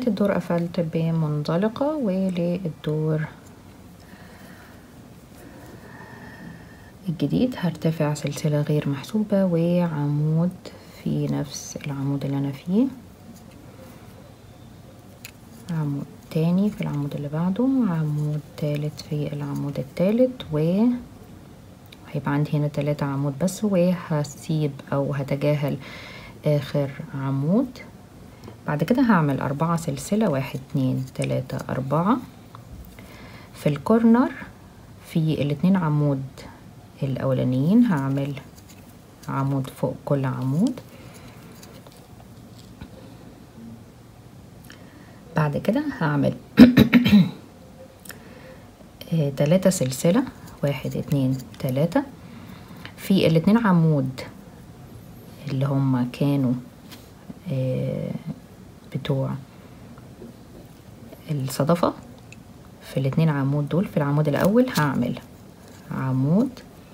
نهاية الدور قفلت بمنزلقة وللدور الجديد هرتفع سلسلة غير محسوبة وعمود في نفس العمود اللي أنا فيه عمود تاني في العمود اللي بعده عمود تالت في العمود التالت و هيبقى عندي هنا تلاتة عمود بس وهسيب أو هتجاهل آخر عمود بعد كده هعمل أربعة سلسلة واحد اتنين تلاتة أربعة في الكورنر في الاتنين عمود الأولانيين هعمل عمود فوق كل عمود بعد كده هعمل تلاتة سلسلة واحد اتنين تلاتة في الاتنين عمود اللي هما كانوا بتوع الصدفة في الاتنين عمود دول في العمود الأول هعمل عمود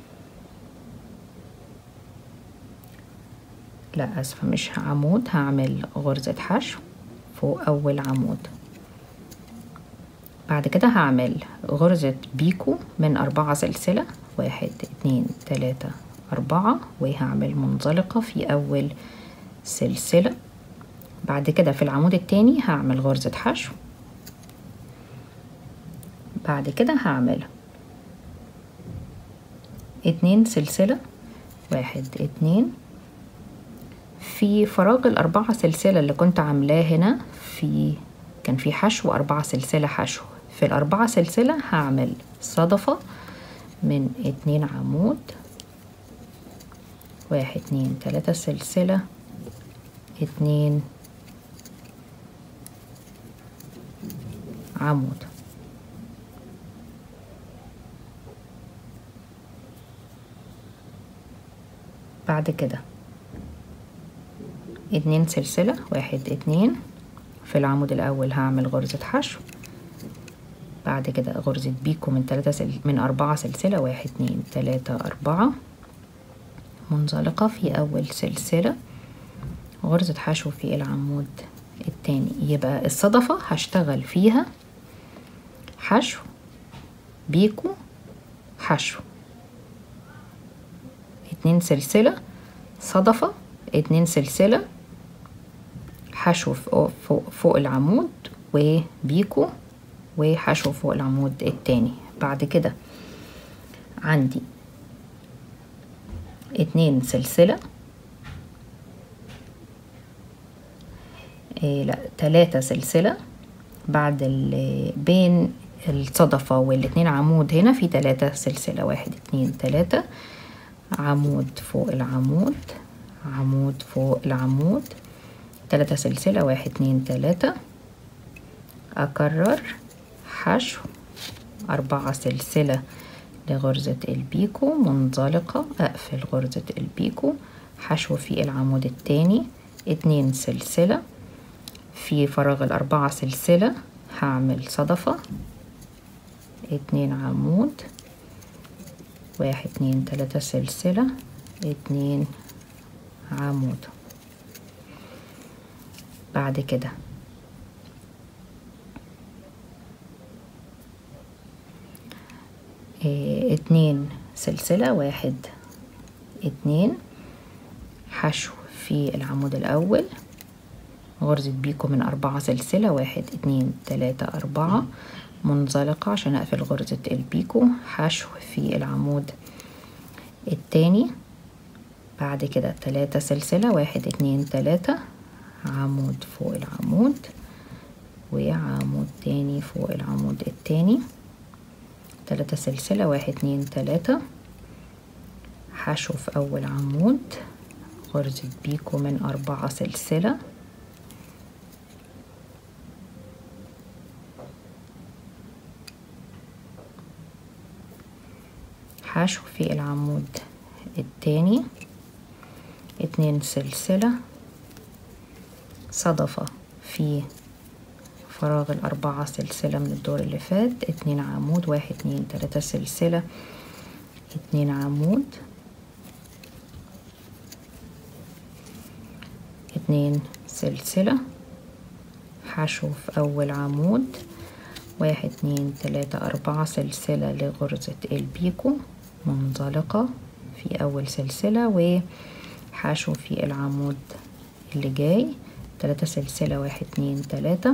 لا أسفة مش عمود هعمل غرزة حشو فوق أول عمود بعد كده هعمل غرزة بيكو من أربعة سلسلة واحد اتنين تلاتة أربعة وهعمل منزلقة في أول سلسلة بعد كده في العمود التاني هعمل غرزة حشو بعد كده هعمل اتنين سلسلة واحد اتنين في فراغ الأربعة سلسلة اللي كنت عاملاه هنا في كان في حشو أربعة سلسلة حشو في الأربعة سلسلة هعمل صدفة من اتنين عمود واحد اتنين تلاتة سلسلة اتنين عمود بعد كده اتنين سلسلة واحد اتنين في العمود الأول هعمل غرزة حشو بعد كده غرزة بيكو من تلاتة سل... من أربعة سلسلة واحد اتنين تلاتة أربعة منزلقة في أول سلسلة غرزة حشو في العمود التاني يبقى الصدفة هشتغل فيها حشو بيكو حشو اتنين سلسلة صدفة اتنين سلسلة حشو فوق, فوق, فوق العمود وبيكو وحشو فوق العمود التاني بعد كده عندي اتنين سلسلة إيه لا تلاتة سلسلة بعد بين الصدفة والاتنين عمود هنا في تلاتة سلسلة واحد اتنين تلاتة عمود فوق العمود عمود فوق العمود تلاتة سلسلة واحد اتنين تلاتة أكرر حشو أربعة سلسلة لغرزة البيكو منزلقة أقفل غرزة البيكو حشو في العمود التاني اتنين سلسلة في فراغ الأربعة سلسلة هعمل صدفة اتنين عمود واحد اتنين تلاتة سلسلة اتنين عمود بعد كده اه اتنين سلسلة واحد اتنين حشو في العمود الأول غرزة بيكو من أربعة سلسلة واحد اتنين تلاتة أربعة منزلقة عشان أقفل غرزة البيكو حشو في العمود التاني بعد كده تلاتة سلسلة واحد اتنين تلاتة عمود فوق العمود وعمود تاني فوق العمود التاني تلاتة سلسلة واحد اتنين تلاتة حشو في أول عمود غرزة بيكو من أربعة سلسلة حشو في العمود التاني اتنين سلسلة صدفة في فراغ الأربعة سلسلة من الدور اللي فات اتنين عمود واحد اتنين تلاتة سلسلة اتنين عمود اتنين سلسلة حشو في أول عمود واحد اتنين تلاتة أربعة سلسلة لغرزة البيكو منزلقة في أول سلسلة وحشو في العمود اللي جاي تلاتة سلسلة واحد اتنين تلاتة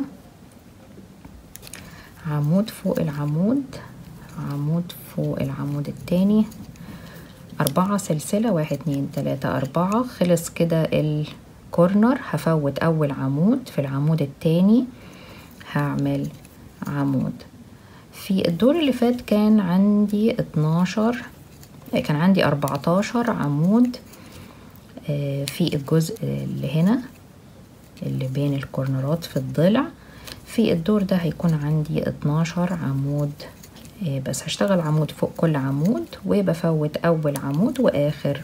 عمود فوق العمود عمود فوق العمود التاني أربعة سلسلة واحد اتنين تلاتة أربعة خلص كده الكورنر هفوت أول عمود في العمود التاني هعمل عمود في الدور اللي فات كان عندي اتناشر كان عندي أربعتاشر عمود في الجزء اللي هنا اللي بين الكورنرات في الضلع في الدور ده هيكون عندي اتناشر عمود بس هشتغل عمود فوق كل عمود وبفوت أول عمود وآخر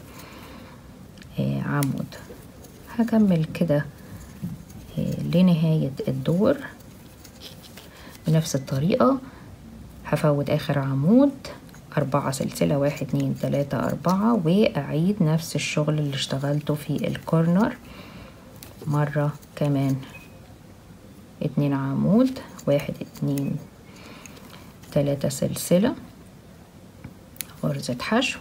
عمود هكمل كده لنهاية الدور بنفس الطريقة هفوت آخر عمود أربعة سلسلة واحد اتنين تلاتة أربعة وأعيد نفس الشغل اللي اشتغلته في الكورنر مرة كمان اتنين عمود واحد اتنين تلاتة سلسلة غرزة حشو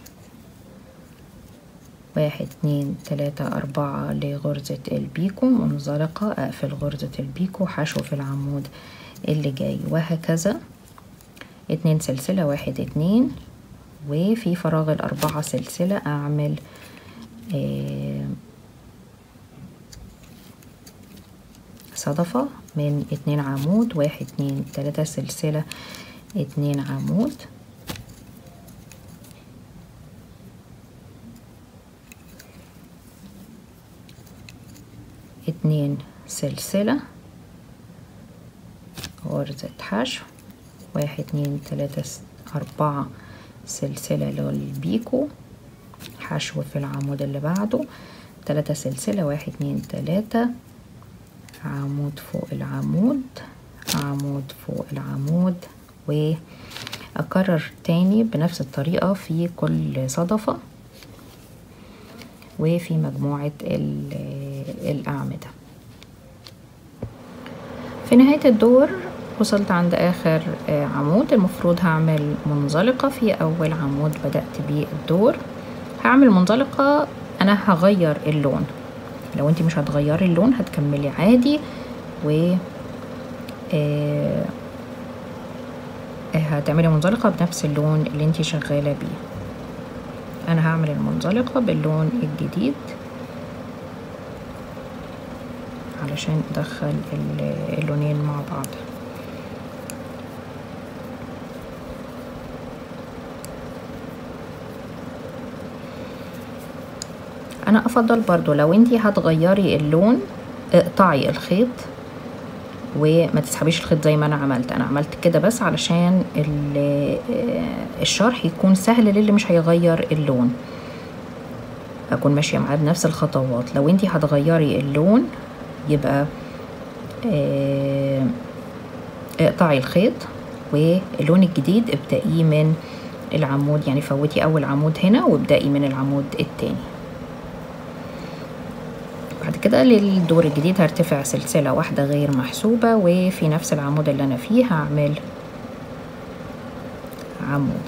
واحد اتنين تلاتة أربعة لغرزة البيكو منزلقة أقفل غرزة البيكو حشو في العمود اللي جاي وهكذا اتنين سلسلة واحد اتنين وفي فراغ الأربعة سلسلة أعمل اه صدفة من اتنين عمود واحد اتنين تلاتة سلسلة اتنين عمود اتنين سلسلة غرزة حشو واحد اتنين تلاتة أربعة سلسلة للبيكو حشو في العمود اللي بعده تلاتة سلسلة واحد اتنين تلاتة عمود فوق العمود عمود فوق العمود وأكرر تاني بنفس الطريقة في كل صدفة وفي مجموعة الأعمدة في نهاية الدور وصلت عند آخر عمود المفروض هعمل منزلقة في أول عمود بدأت بيه الدور هعمل منزلقة أنا هغير اللون لو انت مش هتغيري اللون هتكملي عادي و هتعملي منزلقة بنفس اللون اللي انت شغالة بيه انا هعمل المنزلقة باللون الجديد علشان ادخل اللونين مع بعض انا افضل برضو لو انتي هتغيري اللون اقطعي الخيط وما تسحبيش الخيط زي ما انا عملت انا عملت كده بس علشان الشرح يكون سهل للي مش هيغير اللون اكون ماشيه معاه بنفس الخطوات لو انتي هتغيري اللون يبقى اقطعي الخيط واللون الجديد ابدأيه من العمود يعني فوتي اول عمود هنا وابدأي من العمود التاني بعد كده للدور الجديد هرتفع سلسلة واحدة غير محسوبة وفي نفس العمود اللي أنا فيه هعمل عمود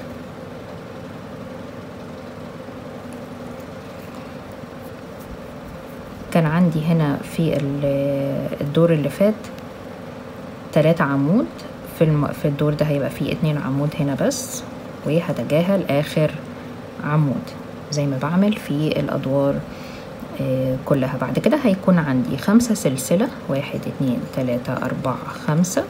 كان عندي هنا في الدور اللي فات تلاتة عمود في, الم... في الدور ده هيبقى فيه اتنين عمود هنا بس وهتجاهل آخر عمود زي ما بعمل في الأدوار كلها بعد كده هيكون عندي خمسة سلسلة واحد اتنين تلاتة أربعة خمسة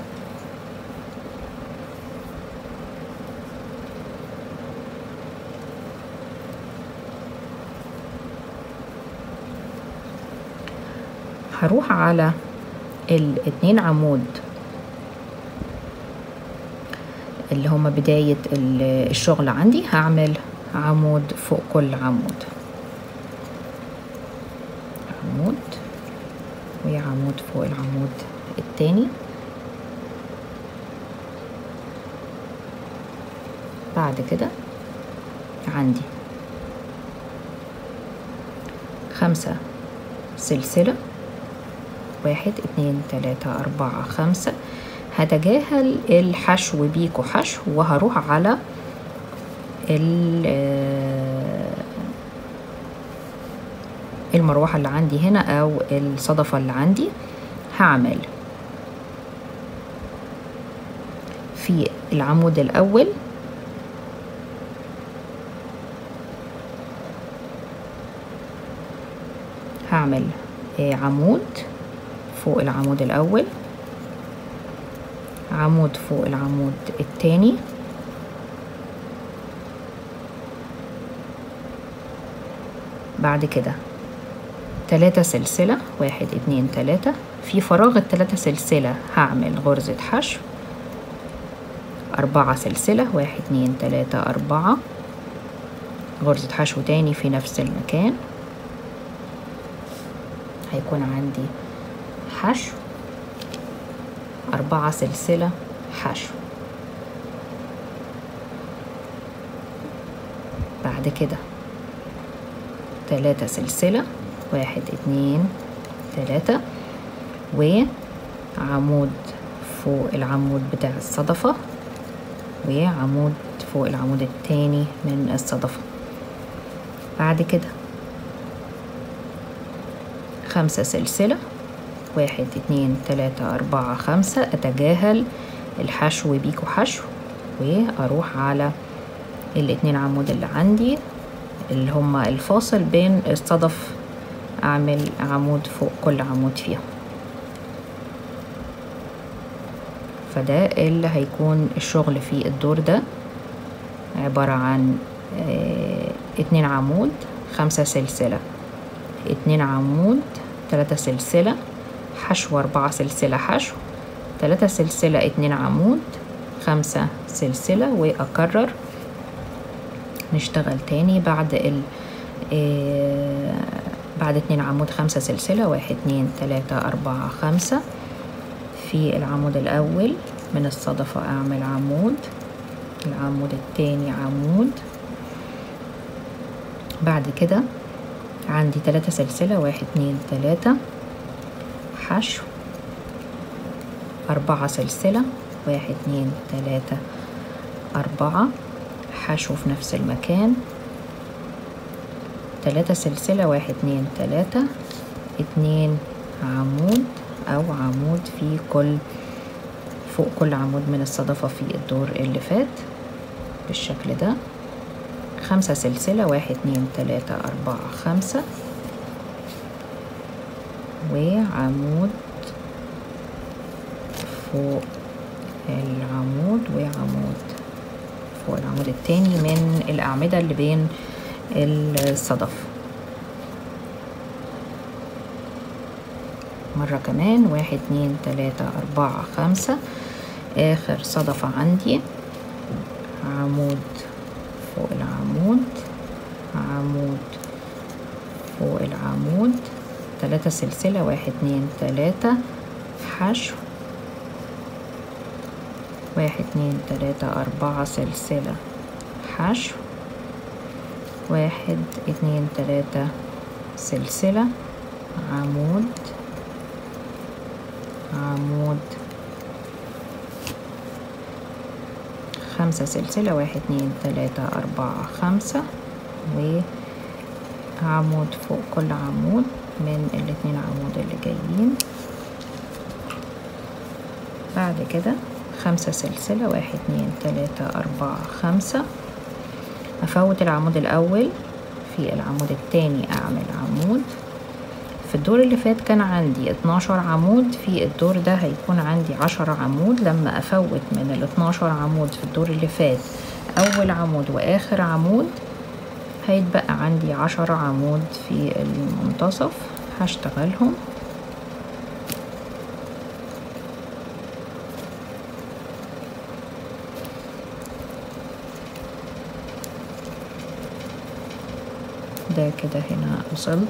هروح على الاتنين عمود اللي هما بداية الشغل عندي هعمل عمود فوق كل عمود عمود وعمود فوق العمود التاني بعد كده عندي خمسة سلسلة واحد اتنين تلاتة أربعة خمسة هتجاهل الحشو بيكو حشو وهروح على المروحة اللي عندي هنا أو الصدفة اللي عندي هعمل في العمود الأول هعمل عمود فوق العمود الأول عمود فوق العمود التاني بعد كده تلاتة سلسلة واحد اتنين تلاتة في فراغ التلاتة سلسلة هعمل غرزة حشو أربعة سلسلة واحد اتنين تلاتة أربعة غرزة حشو تاني في نفس المكان هيكون عندي حشو أربعة سلسلة حشو بعد كده تلاتة سلسلة واحد اتنين تلاتة وعمود فوق العمود بتاع الصدفة وعمود فوق العمود التاني من الصدفة بعد كده خمسة سلسلة واحد اتنين تلاتة أربعة خمسة أتجاهل الحشو بيكو حشو وأروح على الاتنين عمود اللي عندي اللي هما الفاصل بين الصدف أعمل عمود فوق كل عمود فيهم فده اللي هيكون الشغل في الدور ده عبارة عن اه اتنين عمود خمسة سلسلة اتنين عمود تلاتة سلسلة حشو أربعة سلسلة حشو تلاتة سلسلة اتنين عمود خمسة سلسلة وأكرر نشتغل تاني بعد ال اه بعد اتنين عمود خمسة سلسلة واحد اتنين تلاتة أربعة خمسة في العمود الأول من الصدفة أعمل عمود العمود التاني عمود بعد كده عندي تلاتة سلسلة واحد اتنين تلاتة حشو أربعة سلسلة واحد اتنين تلاتة أربعة حشو في نفس المكان تلاتة سلسلة واحد اتنين تلاتة اتنين عمود أو عمود في كل فوق كل عمود من الصدفة في الدور اللي فات بالشكل ده خمسة سلسلة واحد اتنين تلاتة أربعة خمسة وعمود فوق العمود وعمود فوق العمود التاني من الأعمدة اللي بين الصدف مرة كمان واحد اتنين تلاتة أربعة خمسة آخر صدفة عندي عمود فوق العمود عمود فوق العمود تلاتة سلسلة واحد اتنين تلاتة حشو واحد اتنين تلاتة أربعة سلسلة حشو واحد اتنين تلاتة سلسلة عمود عمود خمسة سلسلة واحد اتنين تلاتة أربعة خمسة وعمود فوق كل عمود من الاتنين عمود اللي جايين بعد كده خمسة سلسلة واحد اتنين تلاتة أربعة خمسة أفوت العمود الأول في العمود التاني أعمل عمود في الدور اللي فات كان عندي اتناشر عمود في الدور ده هيكون عندي عشرة عمود لما أفوت من الاتناشر عمود في الدور اللي فات أول عمود وآخر عمود هيتبقى عندي عشرة عمود في المنتصف هشتغلهم ده كده هنا وصلت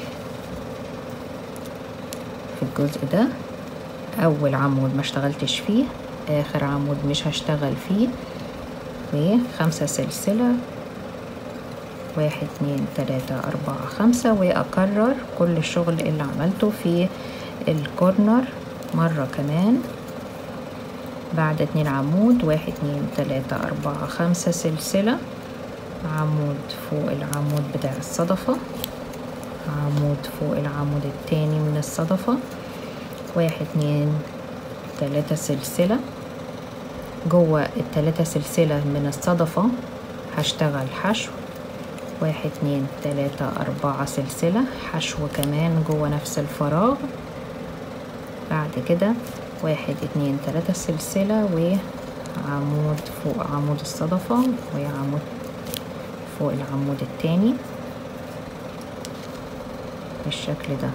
في الجزء ده اول عمود ما اشتغلتش فيه اخر عمود مش هشتغل فيه وخمسة سلسلة واحد اتنين تلاتة أربعة خمسة وأكرر كل الشغل اللي عملته في الكورنر مرة كمان بعد اتنين عمود واحد اتنين تلاتة أربعة خمسة سلسلة عمود فوق العمود بتاع الصدفة عمود فوق العمود التاني من الصدفة واحد اتنين تلاتة سلسلة جوه التلاتة سلسلة من الصدفة هشتغل حشو واحد اتنين تلاتة أربعة سلسلة حشو كمان جوه نفس الفراغ بعد كده واحد اتنين تلاتة سلسلة وعمود فوق عمود الصدفة وعمود فوق العمود التاني بالشكل ده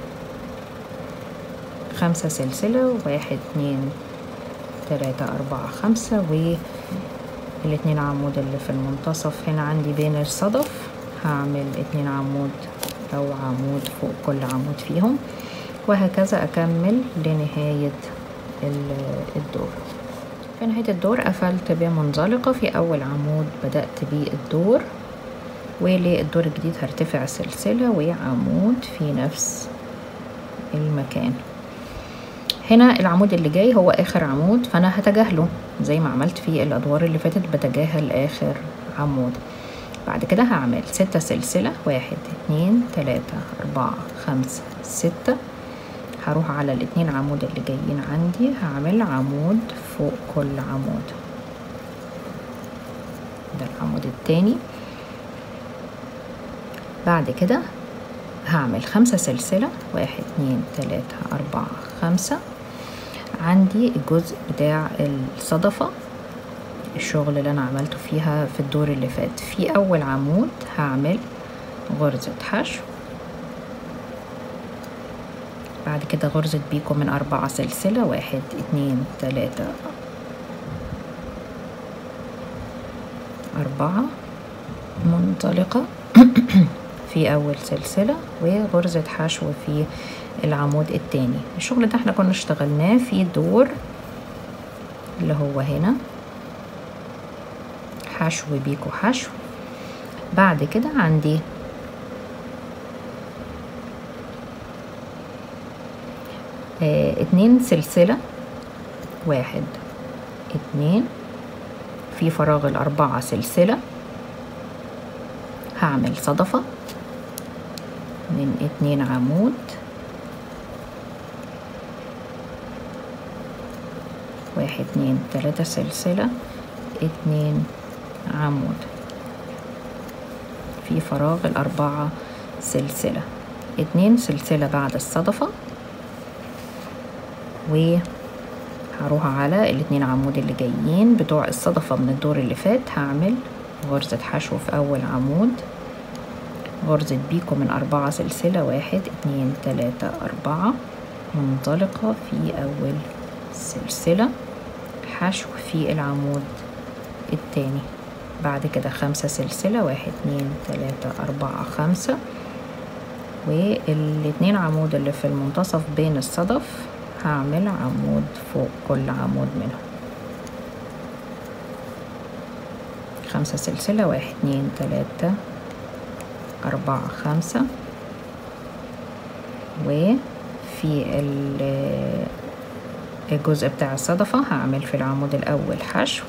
خمسة سلسلة واحد اتنين تلاتة أربعة خمسة والاتنين عمود اللي في المنتصف هنا عندي بين الصدف هعمل اتنين عمود أو عمود فوق كل عمود فيهم وهكذا أكمل لنهاية الدور في نهاية الدور قفلت بمنزلقة في أول عمود بدأت بيه الدور وللدور الجديد هرتفع سلسلة وعمود في نفس المكان هنا العمود اللي جاي هو آخر عمود فأنا هتجاهله زي ما عملت في الأدوار اللي فاتت بتجاهل آخر عمود بعد كده هعمل ستة سلسلة واحد اتنين تلاتة أربعة خمسة ستة هروح على الاتنين عمود اللي جايين عندي هعمل عمود فوق كل عمود ده العمود التاني بعد كده هعمل خمسة سلسلة واحد اتنين تلاتة أربعة خمسة عندي الجزء بتاع الصدفة الشغل اللي أنا عملته فيها في الدور اللي فات في أول عمود هعمل غرزة حشو بعد كده غرزة بيكو من أربعة سلسلة واحد اتنين تلاتة أربعة منطلقة في أول سلسلة وغرزة حشو في العمود التاني الشغل ده احنا كنا اشتغلناه في دور اللي هو هنا حشو بيكو حشو بعد كده عندي اه اتنين سلسلة واحد اتنين في فراغ الأربعة سلسلة هعمل صدفة من اتنين عمود واحد اتنين تلاتة سلسلة اتنين عمود في فراغ الأربعة سلسلة اتنين سلسلة بعد الصدفة وهروح على الاتنين عمود اللي جايين بتوع الصدفة من الدور اللي فات هعمل غرزة حشو في أول عمود غرزة بيكو من أربعة سلسلة واحد اتنين تلاتة أربعة منطلقة في أول سلسلة حشو في العمود التاني بعد كده خمسة سلسلة واحد اتنين تلاتة أربعة خمسة والاتنين عمود اللي في المنتصف بين الصدف هعمل عمود فوق كل عمود منهم خمسة سلسلة واحد اتنين تلاتة أربعة خمسة وفي الجزء بتاع الصدفة هعمل في العمود الأول حشو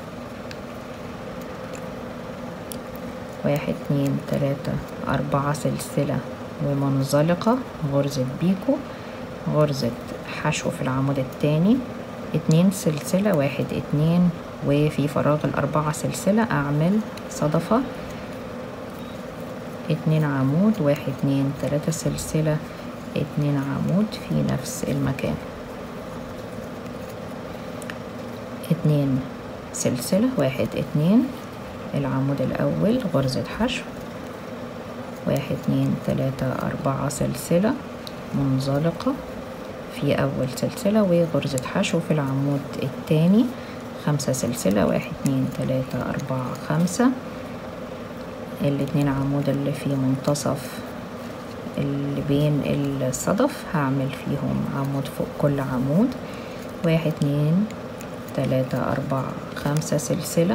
واحد اتنين تلاتة أربعة سلسلة ومنزلقة غرزة بيكو غرزة حشو في العمود التاني اتنين سلسلة واحد اتنين وفي فراغ الأربعة سلسلة أعمل صدفة اتنين عمود واحد اتنين تلاتة سلسلة اتنين عمود في نفس المكان اتنين سلسلة واحد اتنين العمود الأول غرزة حشو واحد اتنين تلاتة أربعة سلسلة منزلقة في أول سلسلة وغرزة حشو في العمود التاني خمسة سلسلة واحد اتنين تلاتة أربعة خمسة الاتنين عمود اللي في منتصف اللي بين الصدف هعمل فيهم عمود فوق كل عمود واحد اتنين تلاتة أربعة خمسة سلسلة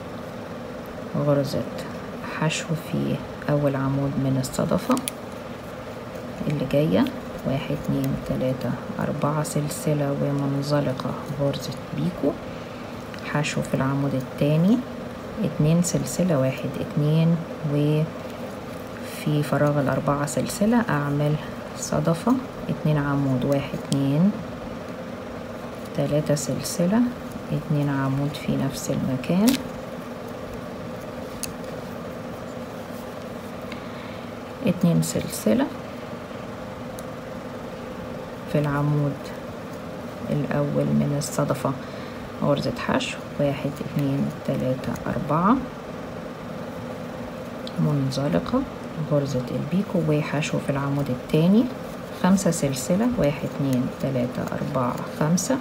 غرزة حشو في أول عمود من الصدفة اللي جاية واحد اتنين تلاتة أربعة سلسلة ومنزلقة غرزة بيكو حشو في العمود التاني اتنين سلسلة واحد اتنين وفي فراغ الأربعة سلسلة أعمل صدفة اتنين عمود واحد اتنين تلاتة سلسلة اتنين عمود في نفس المكان اتنين سلسلة في العمود الأول من الصدفة غرزة حشو واحد اتنين تلاتة أربعة منزلقة غرزة البيكو وحشو في العمود التاني خمسة سلسلة واحد اتنين تلاتة أربعة خمسة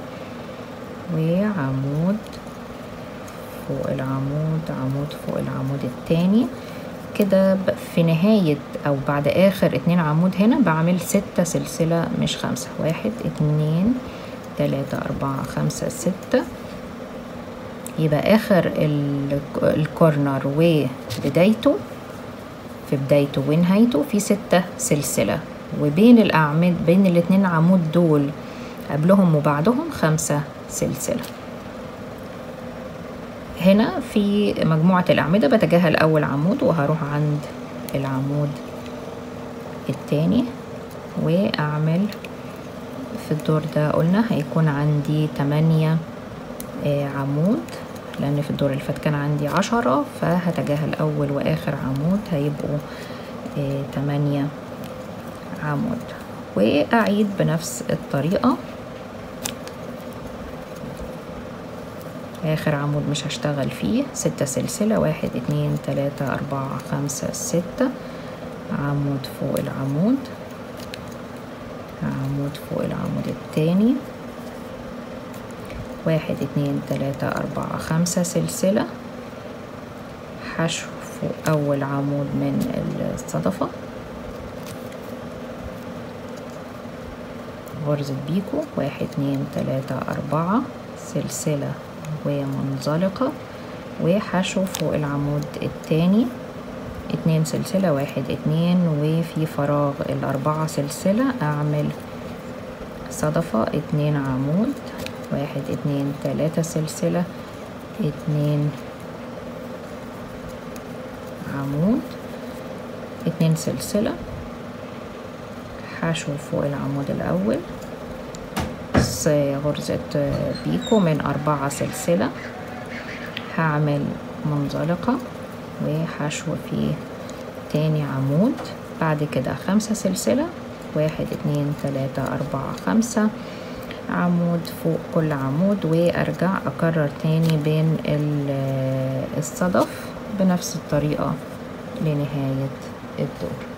وعمود فوق العمود عمود فوق العمود التاني كده في نهاية أو بعد آخر اتنين عمود هنا بعمل ستة سلسلة مش خمسة واحد اتنين تلاتة أربعة خمسة ستة يبقى آخر الكورنر وبدايته في بدايته ونهايته في ستة سلسلة وبين الأعماد بين الاتنين عمود دول قبلهم وبعدهم خمسة سلسلة هنا في مجموعة الأعمدة بتجاهل أول عمود وهروح عند العمود التاني وأعمل في الدور ده قلنا هيكون عندي تمانية عمود لأن في الدور اللي فات كان عندي عشرة فهتجاهل أول وآخر عمود هيبقوا تمانية عمود وأعيد بنفس الطريقة آخر عمود مش هشتغل فيه ستة سلسلة واحد اتنين تلاتة أربعة خمسة ستة عمود فوق العمود عمود فوق العمود التاني واحد اتنين تلاتة أربعة خمسة سلسلة حشو فوق أول عمود من الصدفة غرزة بيكو واحد اتنين تلاتة أربعة سلسلة ومنزلقة وحشو فوق العمود التاني اتنين سلسلة واحد اتنين وفي فراغ الأربعة سلسلة أعمل صدفة اتنين عمود واحد اتنين تلاتة سلسلة اتنين عمود اتنين سلسلة حشو فوق العمود الأول غرزة بيكو من أربعة سلسلة هعمل منزلقة وحشو في تاني عمود بعد كده خمسة سلسلة واحد اتنين تلاتة أربعة خمسة عمود فوق كل عمود وأرجع أكرر تاني بين الصدف بنفس الطريقة لنهاية الدور